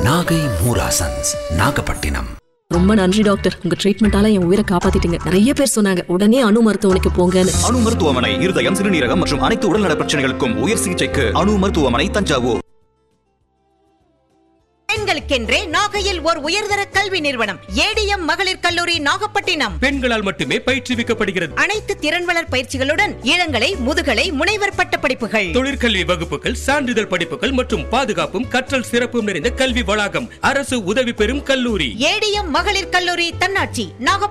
நாகை மூராசன்ஸ் நாகப்பட்டினம் ரொம்ப நன்றி டாக்டர் உங்க ட்ரீட்மெண்டால என் உயிரை காப்பாத்திட்டீங்க நிறைய பேர் சொன்னாங்க உடனே அணு மருத்துவமனைக்கு போங்கன்னு அணு மருத்துவமனை இருதயம் சிறுநீரகம் மற்றும் அனைத்து உடல்நல பிரச்சனைகளுக்கும் உயர் சிகிச்சைக்கு அணு மருத்துவமனை தஞ்சாவூர் பெண்களுக்கென்றே நாகையில் ஓர் உயர்தர கல்வி நிறுவனம் ஏடிஎம் மகளிர் கல்லூரி நாகப்பட்டினம் பெண்களால் மட்டுமே பயிற்றுவிக்கப்படுகிறது அனைத்து திறன் வளர் பயிற்சிகளுடன் இளங்கலை முதுகலை முனைவர் பட்ட படிப்புகள் தொழிற்கல்வி வகுப்புகள் சான்றிதழ் படிப்புகள் மற்றும் பாதுகாப்பும் கற்றல் சிறப்பும் நிறைந்த கல்வி வளாகம் அரசு உதவி பெறும் கல்லூரி ஏடிஎம் மகளிர் கல்லூரி தன்னாட்சி நாகப்பட்டினம்